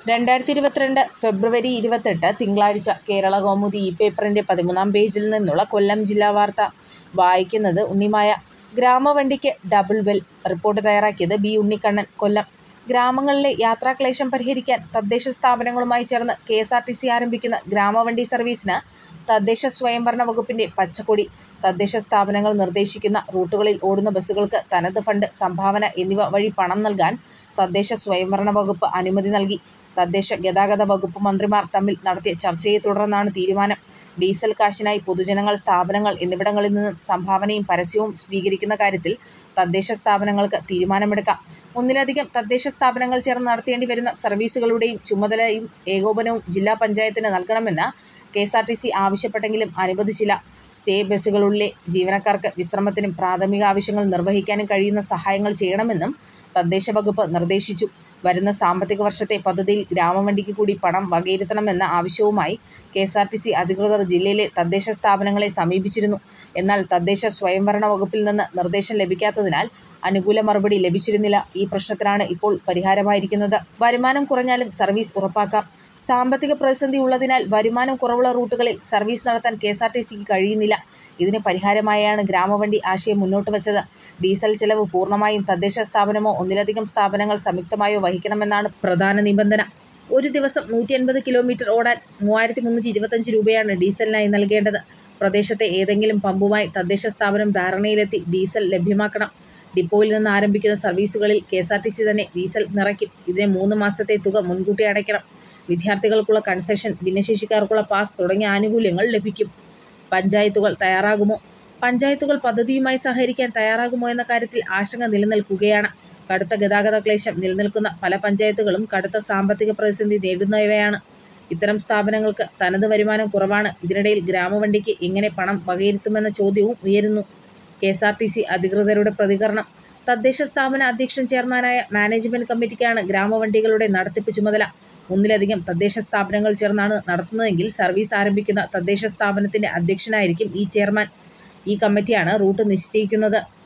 രണ്ടായിരത്തി ഇരുപത്തിരണ്ട് ഫെബ്രുവരി ഇരുപത്തെട്ട് തിങ്കളാഴ്ച കേരള കൗമുദി ഈ പേപ്പറിൻ്റെ പതിമൂന്നാം പേജിൽ നിന്നുള്ള കൊല്ലം ജില്ലാ വാർത്ത വായിക്കുന്നത് ഉണ്ണിമായ. ഗ്രാമവണ്ടിക്ക് ഡബിൾ ബെൽ റിപ്പോർട്ട് തയ്യാറാക്കിയത് ബി ഉണ്ണിക്കണ്ണൻ കൊല്ലം ഗ്രാമങ്ങളിലെ യാത്രാക്ലേശം പരിഹരിക്കാൻ തദ്ദേശ സ്ഥാപനങ്ങളുമായി ചേർന്ന് K S R T C ആരംഭിക്കുന്ന ഗ്രാമവണ്ടി സർവീസിന് തദ്ദേശ സ്വയംഭരണ വകുപ്പിൻ്റെ പച്ചക്കൊടി. തദ്ദേശ സ്ഥാപനങ്ങൾ നിർദ്ദേശിക്കുന്ന റൂട്ടുകളിൽ ഓടുന്ന ബസുകൾക്ക് തനത് ഫണ്ട്, സംഭാവന എന്നിവ വഴി പണം നൽകാൻ തദ്ദേശ സ്വയംഭരണ വകുപ്പ് അനുമതി നൽകി. തദ്ദേശ ഗതാഗത വകുപ്പ് മന്ത്രിമാർ തമ്മിൽ നടത്തിയ ചർച്ചയെ തുടർന്നാണ് തീരുമാനം. ഡീസൽ കാശിനായി പൊതുജനങ്ങൾ, സ്ഥാപനങ്ങൾ എന്നിവിടങ്ങളിൽ നിന്ന് സംഭാവനയും പരസ്യവും സ്വീകരിക്കുന്ന കാര്യത്തിൽ തദ്ദേശ സ്ഥാപനങ്ങൾക്ക് തീരുമാനമെടുക്കാം. ഒന്നിലധികം തദ്ദേശ സ്ഥാപനങ്ങൾ ചേർന്ന് നടത്തേണ്ടി വരുന്ന സർവീസുകളുടെയും ചുമതലയും ഏകോപനവും ജില്ലാ പഞ്ചായത്തിന് നൽകണമെന്ന് K S R T C ആവശ്യപ്പെട്ടെങ്കിലും അനുവദിച്ചില്ല. സ്റ്റേ ബസുകളിലെ ജീവനക്കാർക്ക് വിശ്രമത്തിനും പ്രാഥമിക ആവശ്യങ്ങൾ നിർവഹിക്കാനും കഴിയുന്ന സഹായങ്ങൾ ചെയ്യണമെന്നും തദ്ദേശ വകുപ്പ് നിർദ്ദേശിച്ചു. വരുന്ന സാമ്പത്തിക വർഷത്തെ പദ്ധതിയിൽ ഗ്രാമവണ്ടിക്ക് കൂടി പണം വകയിരുത്തണമെന്ന ആവശ്യവുമായി K S R T C അധികൃതർ ജില്ലയിലെ തദ്ദേശ സ്ഥാപനങ്ങളെ സമീപിച്ചിരുന്നു. എന്നാൽ തദ്ദേശ സ്വയംഭരണ വകുപ്പിൽ നിന്ന് നിർദ്ദേശം ലഭിക്കാത്തതിനാൽ അനുകൂല മറുപടി ലഭിച്ചിരുന്നില്ല. ഈ പ്രശ്നത്തിനാണ് ഇപ്പോൾ പരിഹാരമായിരിക്കുന്നത്. വരുമാനം കുറഞ്ഞാലും സർവീസ് ഉറപ്പാക്കാം സാമ്പത്തിക പ്രതിസന്ധി ഉള്ളതിനാൽ വരുമാനം കുറവുള്ള റൂട്ടുകളിൽ സർവീസ് നടത്താൻ കെ എസ് ആർ ടി സിക്ക് കഴിയുന്നില്ല. ഇതിന് പരിഹാരമായാണ് ഗ്രാമവണ്ടി ആശയം മുന്നോട്ട് വച്ചത്. ഡീസൽ ചെലവ് പൂർണ്ണമായും തദ്ദേശ സ്ഥാപനമോ ഒന്നിലധികം സ്ഥാപനങ്ങൾ സംയുക്തമായോ വഹിക്കണമെന്നാണ് പ്രധാന നിബന്ധന. ഒരു ദിവസം നൂറ്റിയൻപത് കിലോമീറ്റർ ഓടാൻ മൂവായിരത്തി മുന്നൂറ്റി ഇരുപത്തഞ്ച് രൂപയാണ് ഡീസലിനായി നൽകേണ്ടത്. പ്രദേശത്തെ ഏതെങ്കിലും പമ്പുമായി തദ്ദേശ സ്ഥാപനം ധാരണയിലെത്തി ഡീസൽ ലഭ്യമാക്കണം. ഡിപ്പോയിൽ നിന്ന് ആരംഭിക്കുന്ന സർവീസുകളിൽ K S R T C തന്നെ ഡീസൽ നിറയ്ക്കും. ഇതിന് മൂന്ന് മാസത്തെ തുക മുൻകൂട്ടി അടയ്ക്കണം. വിദ്യാർത്ഥികൾക്കുള്ള കൺസെഷൻ, ഭിന്നശേഷിക്കാർക്കുള്ള പാസ് തുടങ്ങിയ ആനുകൂല്യങ്ങൾ ലഭിക്കും. പഞ്ചായത്തുകൾ തയ്യാറാകുമോ? പഞ്ചായത്തുകൾ പദ്ധതിയുമായി സഹകരിക്കാൻ തയ്യാറാകുമോ എന്ന കാര്യത്തിൽ ആശങ്ക നിലനിൽക്കുകയാണ്. കടുത്ത ഗതാഗത ക്ലേശം നിലനിൽക്കുന്ന പല പഞ്ചായത്തുകളും കടുത്ത സാമ്പത്തിക പ്രതിസന്ധി നേരിടുന്നവയാണ്. ഇത്തരം സ്ഥാപനങ്ങൾക്ക് തനത് വരുമാനം കുറവാണ്. ഇതിനിടയിൽ ഗ്രാമവണ്ടിക്ക് എങ്ങനെ പണം വകയിരുത്തുമെന്ന ചോദ്യവും ഉയരുന്നു. K S R T C അധികൃതരുടെ പ്രതികരണം തദ്ദേശ സ്ഥാപന അധ്യക്ഷൻ ചെയർമാനായ മാനേജ്മെന്റ് കമ്മിറ്റിക്കാണ് ഗ്രാമവണ്ടികളുടെ നടത്തിപ്പ് ചുമതല. ഒന്നിലധികം തദ്ദേശ സ്ഥാപനങ്ങൾ ചേർന്നാണ് നടത്തുന്നതെങ്കിൽ സർവീസ് ആരംഭിക്കുന്ന തദ്ദേശ സ്ഥാപനത്തിൻ്റെ അധ്യക്ഷനായിരിക്കും ഈ ചെയർമാൻ. ഈ കമ്മിറ്റിയാണ് റൂട്ട് നിശ്ചയിക്കുന്നത്.